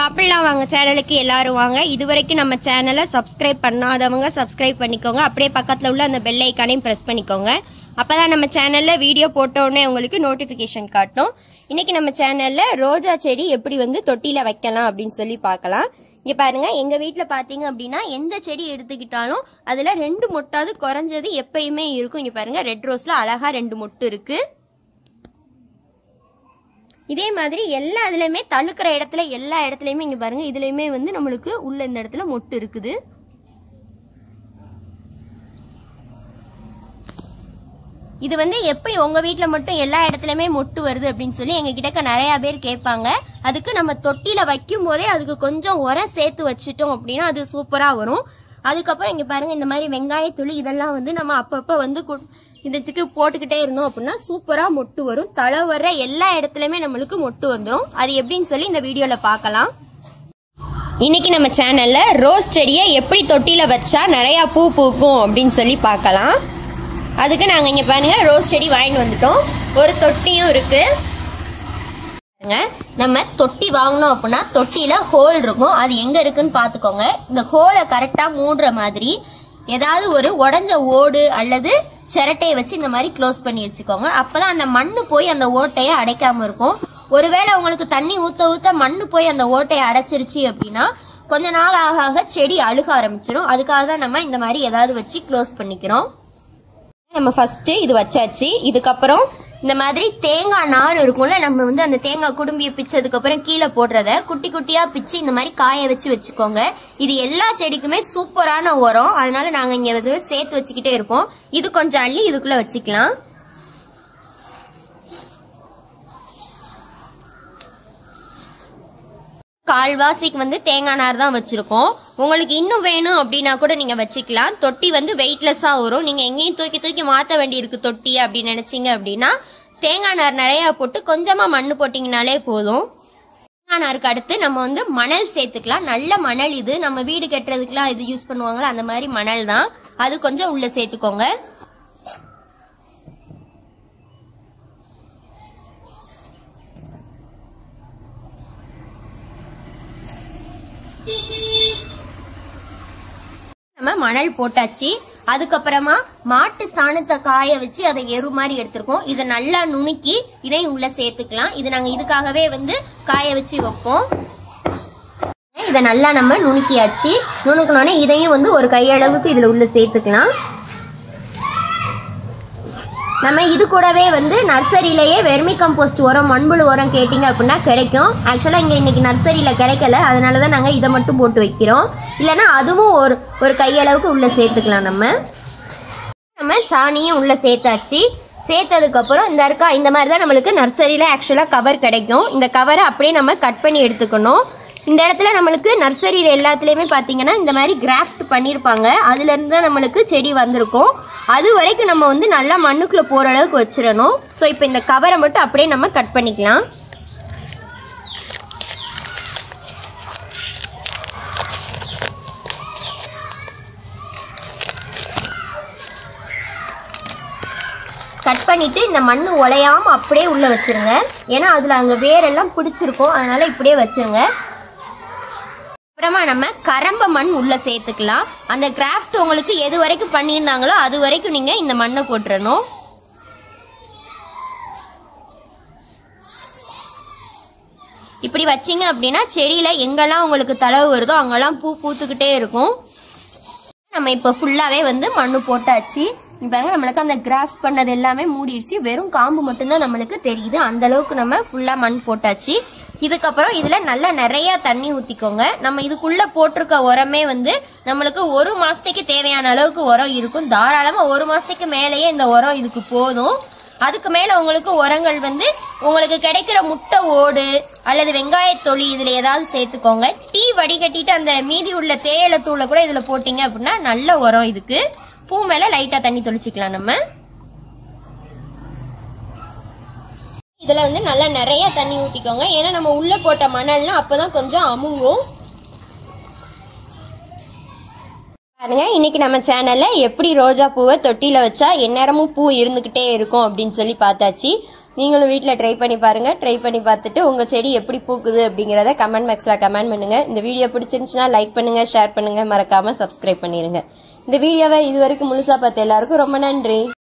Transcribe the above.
சாப்பிடலாம் வாங்க சேனலுக்கு எல்லாரும் வாங்க இது வரைக்கும் நம்ம சேனலை சப்ஸ்கிரைப் பண்ணாதவங்க சப்ஸ்கிரைப் பண்ணிக்கோங்க அப்படியே பக்கத்தில் உள்ள அந்த பெல் ஐக்கானையும் ப்ரெஸ் பண்ணிக்கோங்க அப்பதான் நம்ம சேனல்ல வீடியோ போட்ட உடனே உங்களுக்கு நோட்டிஃபிகேஷன் காட்டும் இன்னைக்கு நம்ம சேனல்ல ரோஜா செடி எப்படி வந்து தொட்டியில வைக்கலாம் அப்படின்னு சொல்லி பார்க்கலாம் இங்க பாருங்க எங்க வீட்ல பாத்தீங்க அப்படின்னா எந்த செடி எடுத்துக்கிட்டாலும் அதுல ரெண்டு மொட்டாவது குறைஞ்சது எப்பயுமே இருக்கும் இங்க பாருங்க ரெட் ரோஸ்ல அழகா ரெண்டு மொட்டு இருக்கு இதே மாதிரி எல்லா இதுலயுமே தழுக்கிற இடத்துல எல்லா இடத்துலயுமே இங்க பாருங்க இதுலயுமே வந்து நம்மளுக்கு உள்ள இந்த இடத்துல மொட்டு இருக்குது இது வந்து எப்படி உங்க வீட்ல மட்டும் எல்லா இடத்துலயுமே மொட்டு வருது அப்படின்னு சொல்லி எங்க கிட்டக்க நிறைய பேர் கேட்பாங்க அதுக்கு நம்ம தொட்டியில வைக்கும் போதே அதுக்கு கொஞ்சம் உரம் சேர்த்து வச்சிட்டோம் அப்படின்னா அது சூப்பரா வரும் அதுக்கப்புறம் இங்க பாருங்க இந்த மாதிரி வெங்காயத்தூள் இதெல்லாம் வந்து நம்ம அப்பப்ப வந்து கு- இதுக்கு போட்டுக்கிட்டே இருந்தோம் அப்படின்னா சூப்பரா மொட்டு வரும் தலை வர்ற எல்லா இடத்துலயுமே நம்மளுக்கு மொட்டு வந்துடும் அது எப்படின்னு சொல்லி இந்த வீடியோல பார்க்கலாம் இன்னைக்கு நம்ம சேனல்ல ரோஸ் செடியை எப்படி தொட்டியில வச்சா நிறைய பூ பூக்கும் அப்படின்னு சொல்லி பார்க்கலாம் அதுக்கு நாங்க இங்க பாருங்க ரோஸ் செடி வாங்கிட்டு வந்துட்டோம் ஒரு தொட்டியும் இருக்கு பாருங்க, நம்ம தொட்டி வாங்கினோம் அப்படின்னா தொட்டியில ஹோல் இருக்கும் அது எங்க இருக்குன்னு பாத்துக்கோங்க இந்த ஹோலை கரெக்டா மூடுற மாதிரி ஏதாவது ஒரு உடஞ்ச ஓடு அல்லது சிரட்டையை வச்சு இந்த மாதிரி க்ளோஸ் பண்ணி வச்சுக்கோங்க அப்பதான் அந்த மண்ணு போய் அந்த ஓட்டையை அடைக்காம இருக்கும் ஒருவேளை உங்களுக்கு தண்ணி ஊத்த ஊத்த மண்ணு போய் அந்த ஓட்டையை அடைச்சிருச்சு அப்படின்னா கொஞ்ச நாள் ஆக ஆக செடி அழுக ஆரம்பிச்சிடும் அதுக்காக தான் நம்ம இந்த மாதிரி ஏதாவது வச்சு க்ளோஸ் பண்ணிக்கிறோம் நம்ம ஃபர்ஸ்ட் இது வச்சாச்சு இதுக்கப்புறம் இந்த மாதிரி தேங்காய் நார் இருக்கும்ல நம்ம வந்து அந்த தேங்காய் குடும்பியை பிச்சதுக்கு அப்புறம் கீழே போடுறத குட்டி குட்டியா பிச்சு இந்த மாதிரி காய வச்சு வச்சுக்கோங்க இது எல்லா செடிக்குமே சூப்பரான உரம் அதனால நாங்க இங்க வந்து சேர்த்து வச்சுக்கிட்டே இருப்போம் இது கொஞ்சம் அள்ளி இதுக்குள்ள வச்சுக்கலாம் கால்வாசிக்கு வந்து தேங்காய் நார் தான் வச்சிருக்கோம் உங்களுக்கு இன்னும் வேணும் அப்படின்னா கூட நீங்க வச்சுக்கலாம் தொட்டி வந்து வெயிட்லெஸ்ஸா வரும் நீங்க எங்கேயும் தூக்கி தூக்கி மாத்த வேண்டியிருக்கு தொட்டி அப்படின்னு நினைச்சீங்க அப்படின்னா தேங்காய் நார் நிறைய போட்டு கொஞ்சமா மண்ணு போட்டீங்கனாலே போதும் தேங்காய் நாருக்கு அடுத்து நம்ம வந்து மணல் சேர்த்துக்கலாம் நல்ல மணல் இது நம்ம வீடு கட்டுறதுக்குலாம் இது யூஸ் பண்ணுவாங்கல்ல அந்த மாதிரி மணல் தான் அது கொஞ்சம் உள்ள சேர்த்துக்கோங்க நம்ம மணல் போட்டாச்சு அதுக்கப்புறமா மாட்டு சாணத்தை காய வச்சு அதை எரு மாதிரி எடுத்திருக்கோம் இதை நல்லா நுணுக்கி இதையும் உள்ள சேர்த்துக்கலாம் இது நாங்க இதுக்காகவே வந்து காய வச்சு வைப்போம் இதை நல்லா நம்ம நுணுக்கியாச்சு நுணுக்கணுன்னே இதையும் வந்து ஒரு கையளவுக்கு இதுல உள்ள சேர்த்துக்கலாம் நம்ம இது கூடவே வந்து நர்சரியிலேயே வெர்மி கம்போஸ்ட் உரம் மண்புழு உரம் கேட்டிங்க அப்படின்னா கிடைக்கும் ஆக்சுவலாக இங்கே இன்னைக்கு நர்சரியில் கிடைக்கல அதனால தான் நாங்கள் இதை மட்டும் போட்டு வைக்கிறோம் இல்லைன்னா அதுவும் ஒரு ஒரு கையளவுக்கு உள்ளே சேர்த்துக்கலாம் நம்ம நம்ம சாணியும் உள்ளே சேர்த்தாச்சு சேர்த்ததுக்கப்புறம் இந்த இருக்கா இந்த மாதிரி தான் நம்மளுக்கு நர்சரியில் ஆக்சுவலாக கவர் கிடைக்கும் இந்த கவரை அப்படியே நம்ம கட் பண்ணி எடுத்துக்கணும் இந்த இடத்துல நம்மளுக்கு நர்சரியில் எல்லாத்துலேயுமே பார்த்தீங்கன்னா இந்த மாதிரி கிராஃப்ட் பண்ணியிருப்பாங்க அதுலேருந்து தான் நம்மளுக்கு செடி வந்திருக்கும் அது வரைக்கும் நம்ம வந்து நல்லா மண்ணுக்குள்ளே போகிற அளவுக்கு வச்சிடணும் ஸோ இப்போ இந்த கவரை மட்டும் அப்படியே நம்ம கட் பண்ணிக்கலாம் கட் பண்ணிட்டு இந்த மண் உடையாம அப்படியே உள்ள வச்சிருங்க ஏன்னா அதுல அங்க வேரெல்லாம் பிடிச்சிருக்கும் அதனால இப்படியே வச்சிருங்க அப்புறமா நம்ம கரம்ப மண் உள்ள சேர்த்துக்கலாம் அந்த கிராஃப்ட் உங்களுக்கு எது வரைக்கும் பண்ணியிருந்தாங்களோ அது வரைக்கும் நீங்க இந்த மண்ணை போட்டுறணும் இப்படி வச்சீங்க அப்படின்னா செடியில எங்கெல்லாம் உங்களுக்கு தளவு வருதோ அங்கெல்லாம் பூ பூத்துக்கிட்டே இருக்கும் நம்ம இப்போ ஃபுல்லாகவே வந்து மண்ணு போட்டாச்சு இங்க பாருங்க நம்மளுக்கு அந்த கிராஃப்ட் பண்ணது எல்லாமே மூடிடுச்சு வெறும் காம்பு மட்டும்தான் நம்மளுக்கு தெரியுது அந்த அளவுக்கு நம்ம ஃபுல்லாக மண் போட்டாச்சு இதுக்கப்புறம் இதில் நல்லா நிறைய தண்ணி ஊற்றிக்கோங்க நம்ம இதுக்குள்ளே போட்டிருக்க உரமே வந்து நம்மளுக்கு ஒரு மாதத்துக்கு தேவையான அளவுக்கு உரம் இருக்கும் தாராளமாக ஒரு மாதத்துக்கு மேலேயே இந்த உரம் இதுக்கு போதும் அதுக்கு மேல உங்களுக்கு உரங்கள் வந்து உங்களுக்கு கிடைக்கிற முட்டை ஓடு அல்லது வெங்காயத்தொளி இதுல ஏதாவது சேர்த்துக்கோங்க டீ வடிகட்டிட்டு அந்த மீதி உள்ள தேயிலை தூளை கூட இதுல போட்டீங்க அப்படின்னா நல்ல உரம் இதுக்கு பூ மேல லைட்டா தண்ணி தெளிச்சுக்கலாம் நம்ம இதுல வந்து நல்லா நிறைய தண்ணி ஊத்திக்கோங்க ஏன்னா நம்ம உள்ள போட்ட மணல்னா அப்பதான் கொஞ்சம் அமுங்கும் பாருங்க இன்னைக்கு நம்ம சேனல்ல எப்படி ரோஜா பூவை தொட்டியில வச்சா எந்நேரமும் பூ இருந்துகிட்டே இருக்கும் அப்படின்னு சொல்லி பார்த்தாச்சு நீங்களும் வீட்டில் ட்ரை பண்ணி பாருங்க ட்ரை பண்ணி பார்த்துட்டு உங்க செடி எப்படி பூக்குது அப்படிங்கிறத கமெண்ட் பாக்ஸில் கமெண்ட் பண்ணுங்க இந்த வீடியோ பிடிச்சிருந்துச்சுன்னா லைக் பண்ணுங்க ஷேர் பண்ணுங்க மறக்காம சப்ஸ்கிரைப் பண்ணிருங்க இந்த வீடியோவை இது வரைக்கும் முழுசா பார்த்த எல்லாருக்கும் ரொம்ப நன்றி